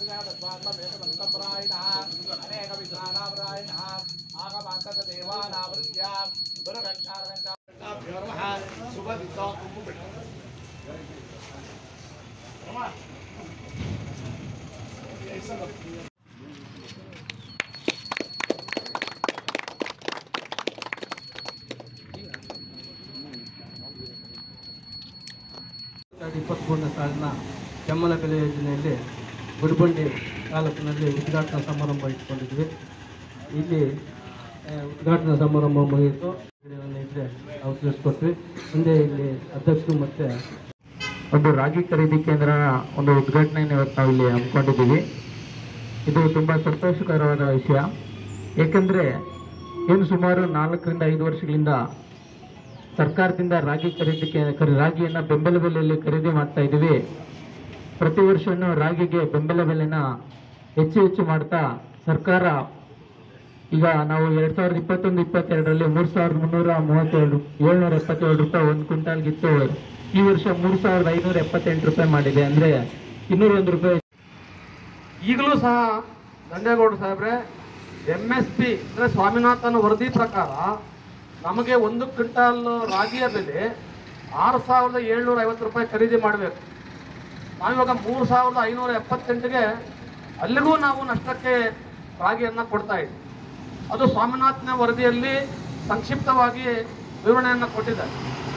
ಎರಡು ಇಪ್ಪತ್ತ್ಮೂರನೇ ಸಾಲಿನ ಬೆಂಬಲ ಬೆಲೆ ಯೋಜನೆಯಲ್ಲಿ ಗುಡಿಬಂಡಿ ತಾಲೂಕಿನಲ್ಲಿ ಉದ್ಘಾಟನಾ ಸಮಾರಂಭ ಇಟ್ಕೊಂಡಿದ್ವಿ ಇಲ್ಲಿ ಆ, ಉದ್ಘಾಟನಾ ಸಮಾರಂಭ ಮುಗಿಯಿತು ಇದ್ರೆ ನಾವು ತಿಳಿಸ್ಕೊಟ್ವಿ ಮುಂದೆ ಇಲ್ಲಿ ಅಧ್ಯಕ್ಷರು ಮತ್ತು ಒಂದು ರಾಗಿ ಖರೀದಿ ಕೇಂದ್ರ ಒಂದು ಉದ್ಘಾಟನೆಯನ್ನು ಇವತ್ತು ನಾವು ಇಲ್ಲಿ ಹಮ್ಮಿಕೊಂಡಿದ್ದೀವಿ ಇದು ತುಂಬ ಸಂತೋಷಕರವಾದ ವಿಷಯ ಏಕೆಂದರೆ ಏನು ಸುಮಾರು ನಾಲ್ಕರಿಂದ ಐದು ವರ್ಷಗಳಿಂದ ಸರ್ಕಾರದಿಂದ ರಾಗಿ ಖರೀದಿ ಕೇ- ಖರೀ- ರಾಗಿಯನ್ನು ಬೆಂಬಲ ಬೆಲೆಯಲ್ಲಿ ಖರೀದಿ ಮಾಡ್ತಾ ಇದ್ದೀವಿ ಪ್ರತಿ ವರ್ಷವೂ ರಾಗಿಗೆ ಬೆಂಬಲ ಬೆಲೆನ ಹೆಚ್ಚು ಹೆಚ್ಚು ಮಾಡ್ತಾ ಸರ್ಕಾರ ಈಗ ನಾವು ಎರಡ್ ಸಾವಿರದ ಇಪ್ಪತ್ತೊಂದು ಇಪ್ಪತ್ತೆರಡರಲ್ಲಿ ಮೂರು ಸಾವಿರದ ಮುನ್ನೂರ ಮೂವತ್ತೇಳು ಏಳ್ನೂರ ಎಪ್ಪತ್ತೇಳು ರೂಪಾಯಿ ಒಂದು ಕ್ವಿಂಟಾಲ್ಗಿತ್ತು ಈ ವರ್ಷ ಮೂರು ಸಾವಿರದ ಐನೂರ ಎಪ್ಪತ್ತೆಂಟು ರೂಪಾಯಿ ಮಾಡಿದೆ ಅಂದರೆ ಇನ್ನೂರ ಒಂದು ರೂಪಾಯಿ ಈಗಲೂ ಸಹ ದಂಡೇಗೌಡ ಸಾಹೇಬ್ರೆ ಎಮ್ ಎಸ್ ಪಿ ಅಂದರೆ ಸ್ವಾಮಿನಾಥನ್ ವರದಿ ಪ್ರಕಾರ ನಮಗೆ ಒಂದು ಕ್ವಿಂಟಾಲ್ ರಾಗಿಯ ಬೆಲೆ ಆರು ಸಾವಿರದ ಏಳ್ನೂರ ಐವತ್ತು ರೂಪಾಯಿ ಖರೀದಿ ಮಾಡಬೇಕು ನಾವಿವಾಗ ಮೂರು ಸಾವಿರದ ಐನೂರ ಎಪ್ಪತ್ತೆಂಟಿಗೆ ಅಲ್ಲಿಗೂ ನಾವು ನಷ್ಟಕ್ಕೆ ರಾಗಿಯನ್ನು ಕೊಡ್ತಾ ಇದ್ದೀವಿ ಅದು ಸ್ವಾಮಿನಾಥನ ವರದಿಯಲ್ಲಿ ಸಂಕ್ಷಿಪ್ತವಾಗಿ ವಿವರಣೆಯನ್ನು ಕೊಟ್ಟಿದ್ದಾರೆ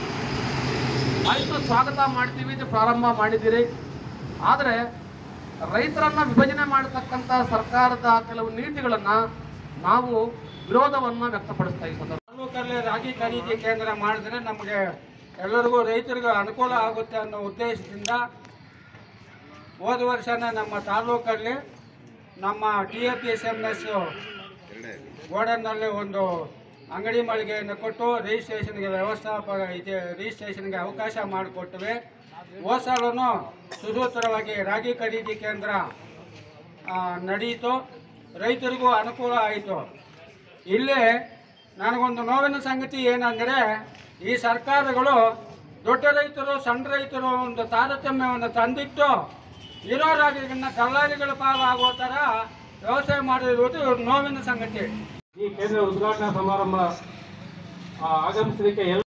ಆಯಿತು ಸ್ವಾಗತ ಮಾಡ್ತೀವಿ ಇದು ಪ್ರಾರಂಭ ಮಾಡಿದ್ದೀರಿ ಆದರೆ ರೈತರನ್ನ ವಿಭಜನೆ ಮಾಡತಕ್ಕಂಥ ಸರ್ಕಾರದ ಕೆಲವು ನೀತಿಗಳನ್ನು ನಾವು ವಿರೋಧವನ್ನು ವ್ಯಕ್ತಪಡಿಸ್ತಾ ಈ ಸಂದರ್ಭ ತಾಲೂಕಲ್ಲಿ ರಾಗಿ ಖರೀದಿ ಕೇಂದ್ರ ಮಾಡಿದ್ರೆ ನಮಗೆ ಎಲ್ಲರಿಗೂ ರೈತರಿಗೂ ಅನುಕೂಲ ಆಗುತ್ತೆ ಅನ್ನೋ ಉದ್ದೇಶದಿಂದ ಹೋದ ವರ್ಷನೇ ನಮ್ಮ ತಾಲೂಕಲ್ಲಿ ನಮ್ಮ T A P S M S ಗೋಡನ್ನಲ್ಲಿ ಒಂದು ಅಂಗಡಿ ಮಳಿಗೆಯನ್ನು ಕೊಟ್ಟು ರಿಜಿಸ್ಟ್ರೇಷನ್ಗೆ ವ್ಯವಸ್ಥಾಪಕ ಇದೆ ರಿಜಿಸ್ಟ್ರೇಷನ್ಗೆ ಅವಕಾಶ ಮಾಡಿಕೊಟ್ಟಿವೆ ಹೋದ ಸಾಲೂ ಸುಸೂತ್ರವಾಗಿ ರಾಗಿ ಖರೀದಿ ಕೇಂದ್ರ ಆ, ನಡೆಯಿತು ರೈತರಿಗೂ ಅನುಕೂಲ ಆಯಿತು ಇಲ್ಲಿ ನನಗೊಂದು ನೋವಿನ ಸಂಗತಿ ಏನಂದರೆ ಈ ಸರ್ಕಾರಗಳು ದೊಡ್ಡ ರೈತರು ಸಣ್ಣ ರೈತರು ಒಂದು ತಾರತಮ್ಯವನ್ನು ತಂದಿಟ್ಟು ಇರೋ ರಾಜ್ಯಗಳನ್ನ ಕಲ್ಲಾಳಿಗಳ ಪಾಲಾಗೋ ಥರ ವ್ಯವಸ್ಥೆ ಮಾಡಿರುವುದು ನೋವಿನ ಸಂಗತಿ ಈ ಕೇಂದ್ರ ಉದ್ಘಾಟನಾ ಸಮಾರಂಭ ಆಗಮಿಸಲಿಕ್ಕೆ